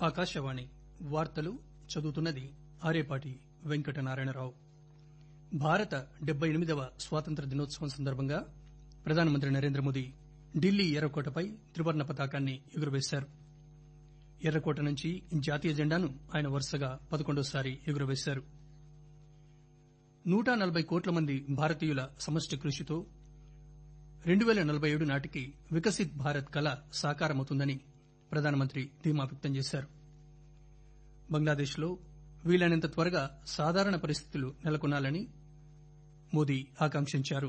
ఆకాశవాణి వార్తలు చదువుతున్నది ఆరేపాటి వెంకటనారాయణరావు భారత డెబ్బై ఎనిమిదవ స్వాతంత్ర్య దినోత్సవం సందర్భంగా ప్రధానమంత్రి నరేంద్రమోదీ ఢిల్లీ ఎర్రకోటపై త్రివర్ణ పతాకాన్ని ఎగురవేశారు ఎర్రకోట నుంచి జాతీయ జెండాను ఆయన వరుసగా పదకొండోసారి ఎగురవేశారు నూట నలబై కోట్ల మంది భారతీయుల సమష్టి కృషితో రెండు పేల నలబై ఏడు నాటికి వికసిత్ భారత్ కల సాకారమవుతుందని ప్రధానమంత్రి ధీమా వ్యక్తం చేశారు బంగ్లాదేశ్ లో వీలైనంత త్వరగా సాధారణ పరిస్థితులు నెలకొనాలని మోదీ ఆకాంక్షించారు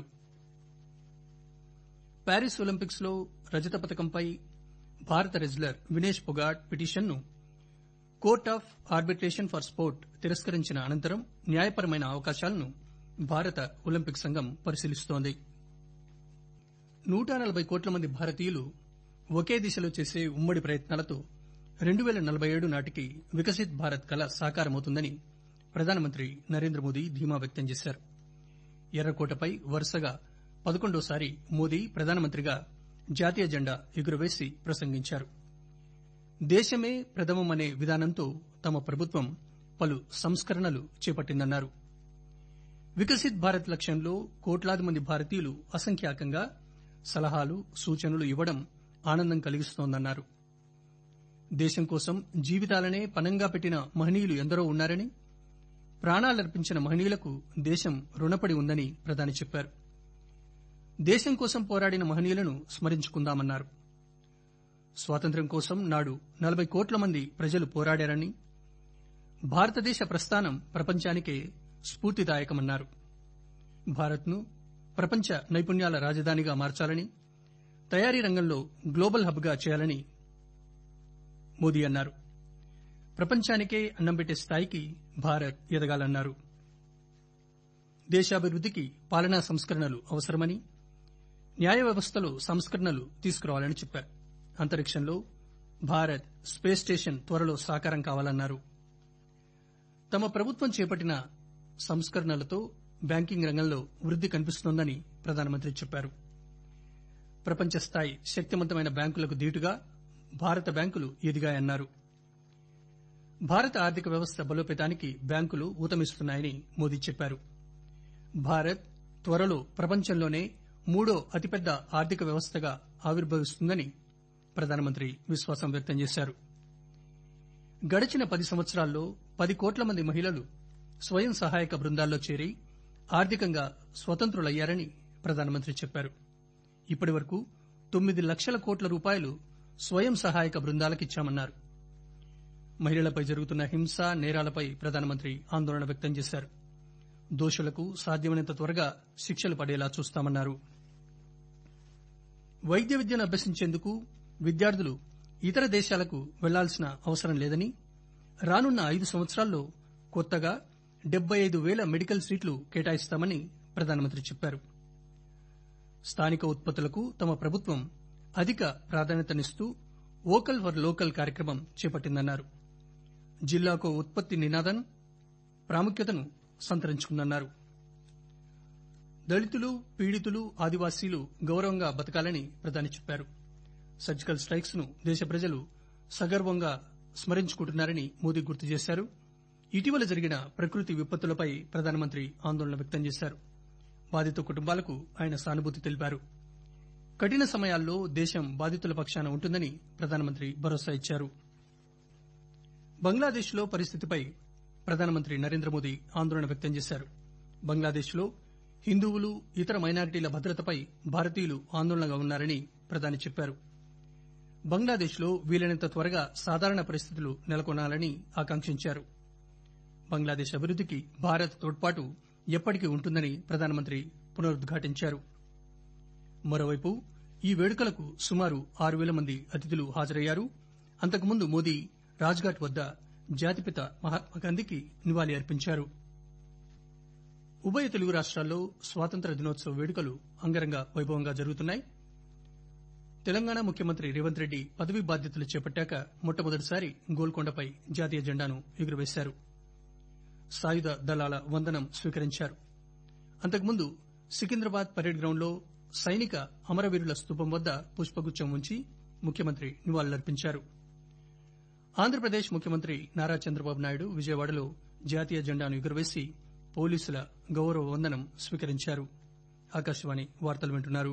ప్యారిస్ ఒలింపిక్స్ లో రజత పతకంపై భారత రెజ్లర్ వినేష్ పొగాట్ పిటిషన్ ను court of arbitration for sport తిరస్కరించిన అనంతరం న్యాయపరమైన అవకాశాలను భారత ఒలింపిక్ సంఘం పరిశీలిస్తోంది నూట నలబై కోట్ల మంది భారతీయులు ఒకే దిశలో చేసే ఉమ్మడి ప్రయత్నాలతో రెండు పేల నలబై ఏడు నాటికి వికసిత్ భారత్ కల సాకారమవుతుందని ప్రధానమంత్రి నరేంద్రమోదీ ధీమా వ్యక్తం చేశారు ఎర్రకోటపై వరుసగా పదకొండోసారి మోదీ ప్రధానమంత్రిగా జాతీయ జెండా ఎగురవేసి ప్రసంగించారు దేశమే ప్రథమమనే విధానంతో తమ ప్రభుత్వం పలు సంస్కరణలు చేపట్టిందన్నారు వికసిత్ భారత్ లక్ష్యంలో కోట్లాది మంది భారతీయులు అసంఖ్యాకంగా సలహాలు సూచనలు ఇవ్వడం ఆనందం కలిగిస్తోందన్నారు దేశం కోసం జీవితాలనే పనంగా పెట్టిన మహనీయులు ఎందరో ఉన్నారని ప్రాణాలర్పించిన మహనీయులకు దేశం రుణపడి ఉందని ప్రధాని చెప్పారు దేశం కోసం పోరాడిన మహనీయులను స్మరించుకుందామన్నారు స్వాతంత్ర్యం కోసం నాడు నలబై కోట్ల మంది ప్రజలు పోరాడారని భారతదేశ ప్రస్థానం ప్రపంచానికే స్ఫూర్తిదాయకమన్నారు భారత్ ను ప్రపంచ నైపుణ్యాల రాజధానిగా మార్చాలని తయారీ రంగంలో గ్లోబల్ హబ్ గా చేయాలని మోదీ అన్నారు ప్రపంచానికే అన్నం పెట్టే స్థాయికి భారత్ ఎదగాలన్నారు దేశాభివృద్దికి పాలనా సంస్కరణలు అవసరమని న్యాయ వ్యవస్థలో సంస్కరణలు తీసుకురావాలని చెప్పారు అంతరిక్షంలో భారత్ స్పేస్ స్టేషన్ త్వరలో సాకారం కావాలన్నారు తమ ప్రభుత్వం చేపట్టిన సంస్కరణలతో బ్యాంకింగ్ రంగంలో వృద్ది కనిపిస్తోందని ప్రధానమంత్రి చెప్పారు ప్రపంచ స్థాయి శక్తివంతమైన బ్యాంకులకు దీటుగా భారత బ్యాంకులు ఎదిగాయన్నారు భారత ఆర్థిక వ్యవస్థ బలోపేతానికి బ్యాంకులు ఊతమిస్తున్నాయని మోదీ చెప్పారు భారత్ త్వరలో ప్రపంచంలోనే మూడో అతిపెద్ద ఆర్థిక వ్యవస్థగా ఆవిర్భవిస్తుందని ప్రధానమంత్రి విశ్వాసం వ్యక్తం చేశారు గడిచిన పది సంవత్సరాల్లో పది కోట్ల మంది మహిళలు స్వయం సహాయక బృందాల్లో చేరి ఆర్థికంగా స్వతంత్రులయ్యారని ప్రధానమంత్రి చెప్పారు ఇప్పటి వరకు తొమ్మిది లక్షల కోట్ల రూపాయలు స్వయం సహాయక బృందాలకిచ్చామన్నారు మహిళలపై జరుగుతున్న హింస నేరాలపై ప్రధానమంత్రి ఆందోళన వ్యక్తం చేశారు దోషులకు సాధ్యమైనంత త్వరగా శిక్షలు పడేలా చూస్తామన్నారు వైద్య విద్యను అభ్యసించేందుకు విద్యార్థులు ఇతర దేశాలకు వెళ్లాల్సిన అవసరం లేదని రానున్న ఐదు సంవత్సరాల్లో కొత్తగా డెబ్బై ఐదు వేల మెడికల్ సీట్లు కేటాయిస్తామని ప్రధానమంత్రి చెప్పారు స్థానిక ఉత్పత్తులకు తమ ప్రభుత్వం అధిక ప్రాధాన్యతనిస్తూ వోకల్ ఫర్ లోకల్ కార్యక్రమం చేపట్టిందన్నారు జిల్లాకో ఉత్పత్తి నినాదం ప్రాముఖ్యతను సంతరించుకుందన్నారు దళితులు పీడితులు ఆదివాసీలు గౌరవంగా బతకాలని ప్రధాని చెప్పారు సర్జికల్ స్టైక్స్ ను దేశ ప్రజలు సగర్వంగా స్మరించుకుంటున్నారని మోదీ గుర్తు చేశారు ఇటీవల జరిగిన ప్రకృతి విపత్తులపై ప్రధానమంత్రి ఆందోళన వ్యక్తం చేశారు బాధిత కుటుంబాలకు ఆయన సానుభూతి తెలిపారు కఠిన సమయాల్లో దేశం బాధితుల పక్షాన ఉంటుందని ప్రధానమంత్రి భరోసా ఇచ్చారు బంగ్లాదేశ్ లో పరిస్థితిపై ప్రధానమంత్రి నరేంద్ర మోదీ ఆందోళన వ్యక్తం చేశారు బంగ్లాదేశ్ లో హిందువులు ఇతర మైనారిటీల భద్రతపై భారతీయులు ఆందోళనగా ఉన్నారని ప్రధాని చెప్పారు బంగ్లాదేశ్ లో వీలైనంత త్వరగా సాధారణ పరిస్థితులు నెలకొనాలని ఆకాంక్షించారు బంగ్లాదేశ్ అభివృద్దికి భారత్ తోడ్పాటు ఎప్పటికీ ఉంటుందని ప్రధానమంత్రి పునరుద్ఘాటించారు మరోవైపు ఈ వేడుకలకు సుమారు ఆరు పేల మంది అతిథులు హాజరయ్యారు అంతకుముందు మోదీ రాజ్ఘాట్ వద్ద జాతిపిత మహాత్మాగాంధీకి నివాళి అర్పించారు ఉభయ తెలుగు రాష్ట్రాల్లో స్వాతంత్ర దినోత్సవ వేడుకలు అంగరంగ వైభవంగా జరుగుతున్నాయి తెలంగాణ ముఖ్యమంత్రి రేవంత్ రెడ్డి పదవీ బాధ్యతలు చేపట్టాక మొట్టమొదటిసారి గోల్కొండపై జాతీయ జెండాను ఎగురవేశారు సాయుధ దళాల వందనం స్వీకరించారు అంతకుముందు సికింద్రాబాద్ పరేడ్ గ్రౌండ్ లో సైనిక అమరవీరుల స్తూపం వద్ద పుష్పగుచ్చం ఉంచి ముఖ్యమంత్రి నివాళులర్పించారు ఆంధ్రప్రదేశ్ ముఖ్యమంత్రి నారా చంద్రబాబు నాయుడు విజయవాడలో జాతీయ జెండాను ఎగురవేసి పోలీసుల గౌరవ వందనం స్వీకరించారు ఆకాశవాణి వార్తలు వింటున్నారు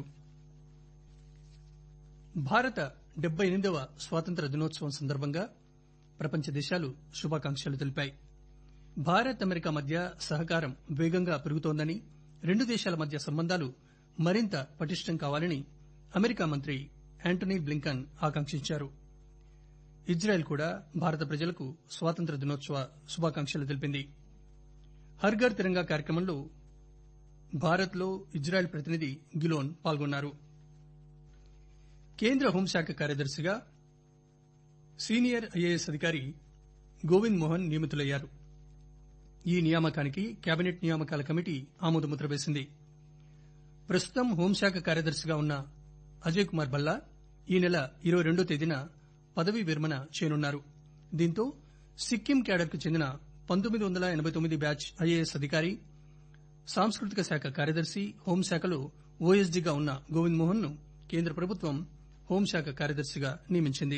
భారత డెబ్బై ఎనిమిదవ స్వాతంత్ర దినోత్సవం సందర్భంగా ప్రపంచ దేశాలు శుభాకాంక్షలు తెలిపాయి భారత్ అమెరికా మధ్య సహకారం వేగంగా పెరుగుతోందని రెండు దేశాల మధ్య సంబంధాలు మరింత పటిష్టం కావాలని అమెరికా మంత్రి యాంటనీ బ్లింకన్ ఆకాంక్షించారు ఇజ్రాయెల్ కూడా భారత ప్రజలకు స్వాతంత్ర దినోత్సవ శుభాకాంక్షలు తెలిపింది హర్ఘర్ తిరంగా కార్యక్రమంలో భారత్ లో ఇజ్రాయెల్ ప్రతినిధి గిలోన్ పాల్గొన్నారు కేంద్ర హోంశాఖ కార్యదర్శిగా సీనియర్ ఐఏఎస్ అధికారి గోవింద్ మోహన్ నియమితులయ్యారు ఈ నియామకానికి కేబినెట్ నియామకాల కమిటీ ఆమోదముద్ర వేసింది ప్రస్తుతం హోంశాఖ కార్యదర్శిగా ఉన్న అజయ్ కుమార్ భల్లా ఈ నెల ఇరవై రెండో తేదీన పదవీ విరమణ చేయనున్నారు దీంతో సిక్కిం క్యాడర్కు చెందిన పంతొమ్మిది వందల ఎనబై తొమ్మిది బ్యాచ్ ఐఏఎస్ అధికారి సాంస్కృతిక శాఖ కార్యదర్శి హోంశాఖలో ఓఎస్డీగా ఉన్న గోవింద్ మోహన్ ను కేంద్ర ప్రభుత్వం హోంశాఖ కార్యదర్శిగా నియమించింది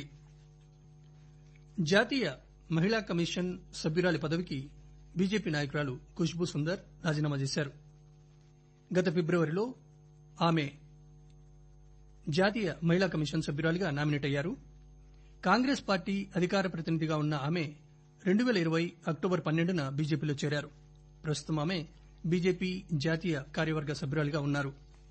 జాతీయ మహిళా కమిషన్ సభ్యురాలి పదవికి బీజేపీ నాయకురాలు ఖుష్బూ సుందర్ రాజీనామా చేశారు గత ఫిబ్రవరిలో ఆమె జాతీయ మహిళా కమిషన్ సభ్యురాలిగా నామినేట్ అయ్యారు కాంగ్రెస్ పార్టీ అధికార ప్రతినిధిగా ఉన్న ఆమె రెండు పేల ఇరవై అక్టోబర్ పన్నెండున బీజేపీలో చేరారు ప్రస్తుతం ఆమె బీజేపీ జాతీయ కార్యవర్గ సభ్యురాలిగా ఉన్నారు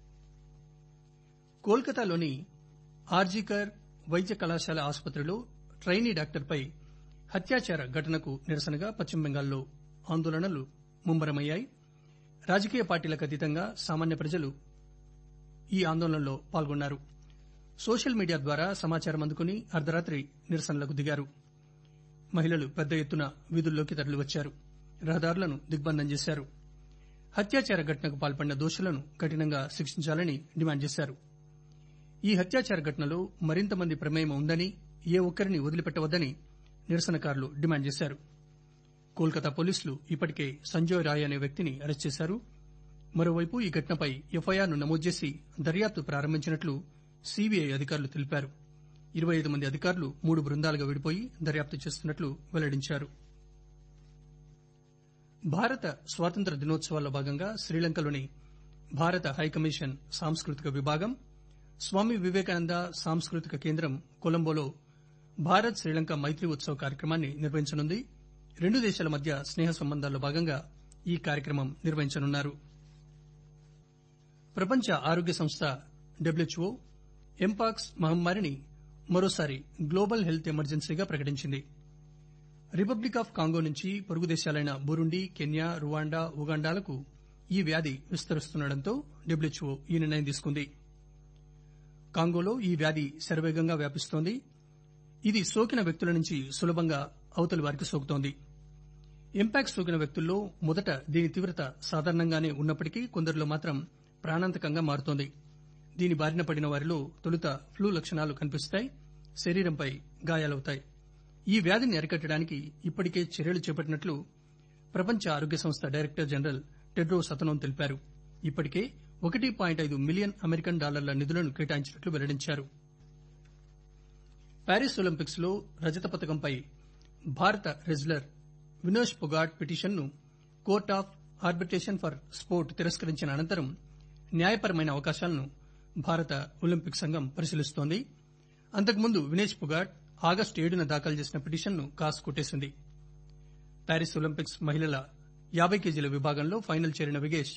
కోల్కతాలోని ఆర్జీకర్ వైద్య కళాశాల ఆసుపత్రిలో ట్రైనీ డాక్టర్పై హత్యాచార ఘటనకు నిరసనగా పశ్చిమ బెంగాల్లో ఆందోళనలు ముమ్మరమయ్యాయి రాజకీయ పార్టీలకు అతీతంగా సామాన్య ప్రజలు ఈ ఆందోళనలో పాల్గొన్నారు సోషల్ మీడియా ద్వారా సమాచారం అందుకుని అర్ధరాత్రి నిరసనలకు దిగారు మహిళలు పెద్ద ఎత్తున వీధుల్లోకి తరలివచ్చారు రహదారులను దిగ్బంధం చేశారు హత్యాచార ఘటనకు పాల్పడిన దోషులను కఠినంగా శిక్షించాలని డిమాండ్ చేశారు ఈ హత్యాచార ఘటనలో మరింత మంది ప్రమేయం ఉందని ఏ ఒక్కరిని వదిలిపెట్టవద్దని నిరసనకారులు డిమాండ్ చేశారు కోల్కతా పోలీసులు ఇప్పటికే సంజయ్ రాయ్ అనే వ్యక్తిని అరెస్ట్ చేశారు మరోవైపు ఈ ఘటనపై ఎఫ్ఐఆర్ను నమోదు చేసి దర్యాప్తు ప్రారంభించినట్లు సీబీఐ అధికారులు తెలిపారు ఇరవై ఐదు మంది అధికారులు మూడు బృందాలుగా విడిపోయి దర్యాప్తు చేస్తున్నట్లు వెల్లడించారు భారత స్వాతంత్ర దినోత్సవాల్లో భాగంగా శ్రీలంకలోని భారత హైకమిషన్ సాంస్కృతిక విభాగం స్వామి వివేకానంద సాంస్కృతిక కేంద్రం కొలంబోలో భారత్ శ్రీలంక మైత్రి ఉత్సవ్ కార్యక్రమాన్ని నిర్వహించనుంది రెండు దేశాల మధ్య స్నేహ సంబంధాల్లో భాగంగా ఈ కార్యక్రమం నిర్వహించనున్నారు ప్రపంచ ఆరోగ్య సంస్థ డబ్ల్యూహెచ్ఓ ఎంపాక్స్ మహమ్మారిని మరోసారి గ్లోబల్ హెల్త్ ఎమర్జెన్సీగా ప్రకటించింది రిపబ్లిక్ ఆఫ్ కాంగో నుంచి పొరుగు దేశాలైన బురుండి కెన్యా రువాండా ఉగాండాలకు ఈ వ్యాధి విస్తరిస్తుండటంతో డబ్ల్యూహెచ్ఓ ఈ నిర్ణయం తీసుకుంది కాంగోలో ఈ వ్యాధి శరవేగంగా వ్యాపిస్తోంది ఇది సోకిన వ్యక్తుల నుంచి సులభంగా అవతలి వారికి సోకుతోంది ఇంపాక్ట్ సోకిన వ్యక్తుల్లో మొదట దీని తీవ్రత సాధారణంగానే ఉన్నప్పటికీ కొందరిలో మాత్రం ప్రాణాంతకంగా మారుతోంది దీని బారిన పడిన వారిలో తొలుత ఫ్లూ లక్షణాలు కనిపిస్తాయి శరీరంపై గాయాలవుతాయి ఈ వ్యాధిని అరికట్టడానికి ఇప్పటికే చర్యలు చేపట్టినట్లు ప్రపంచ ఆరోగ్య సంస్థ డైరెక్టర్ జనరల్ టెడ్రోస్ అథనోన్ తెలిపారు ఇప్పటికే ఒకటి పాయింట్ ఐదు మిలియన్ అమెరికన్ డాలర్ల నిధులను కేటాయించినట్లు వెల్లడించారు ప్యారిస్ ఒలింపిక్స్ లో రజత పథకంపై భారత రెజ్లర్ వినోష్ పొగాట్ పిటిషన్ను court of arbitration for sport తిరస్కరించిన అనంతరం న్యాయపరమైన అవకాశాలను భారత ఒలింపిక్ సంఘం పరిశీలిస్తోంది అంతకుముందు వినేష్ పొగాట్ ఆగస్టు ఏడున దాఖలు చేసిన పిటిషన్ను కాస్ కొట్టేసింది ప్యారిస్ ఒలింపిక్స్ మహిళల యాబై కేజీల విభాగంలో ఫైనల్ చేరిన విగేష్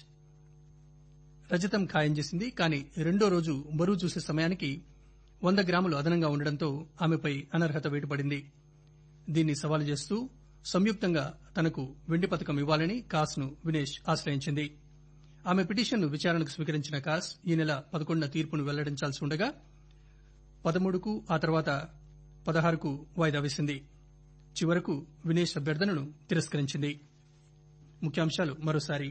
రజతం ఖాయం చేసింది కానీ రెండో రోజు బరువు చూసే సమయానికి వంద గ్రాములు అదనంగా ఉండడంతో ఆమెపై అనర్హత వేటుపడింది దీన్ని సవాలు చేస్తూ సంయుక్తంగా తనకు వెండి పథకం ఇవ్వాలని కాస్ ను వినేష్ ఆశ్రయించింది ఆమె పిటిషన్ను విచారణకు స్వీకరించిన కాస్ ఈ నెల పదకొండున తీర్పును వెల్లడించాల్సి ఉండగా పదమూడుకు ఆ తర్వాత పదహారుకు వాయిదా వేసింది చివరకు వినేష్ అభ్యర్థనను తిరస్కరించింది ముఖ్యాంశాలు మరోసారి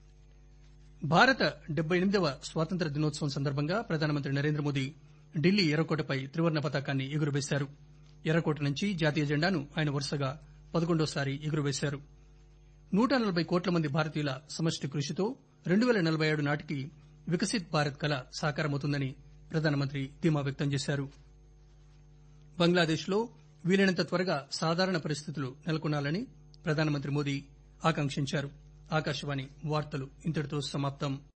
భారత డెబ్బై ఎనిమిదవ స్వాతంత్ర దినోత్సవం సందర్భంగా ప్రధానమంత్రి నరేంద్ర మోదీ ఢిల్లీ ఎర్రకోటపై త్రివర్ణ పతాకాన్ని ఎగురవేశారు ఎర్రకోట నుంచి జాతీయ జెండాను ఆయన వరుసగా పదకొండోసారి ఎగురవేశారు నూట నలభై కోట్ల మంది భారతీయుల సమష్టి కృషితో రెండు పేల నలభై ఏడు నాటికి వికసిత్ భారత్ కల సాకారమవుతుందని ప్రధానమంత్రి ధీమా వ్యక్తం చేశారు బంగ్లాదేశ్ లో వీలైనంత త్వరగా సాధారణ పరిస్థితులు నెలకొనాలని ప్రధానమంత్రి మోదీ ఆకాంక్షించారు ఆకాశవాణి వార్తలు ఇంతటితో సమాప్తం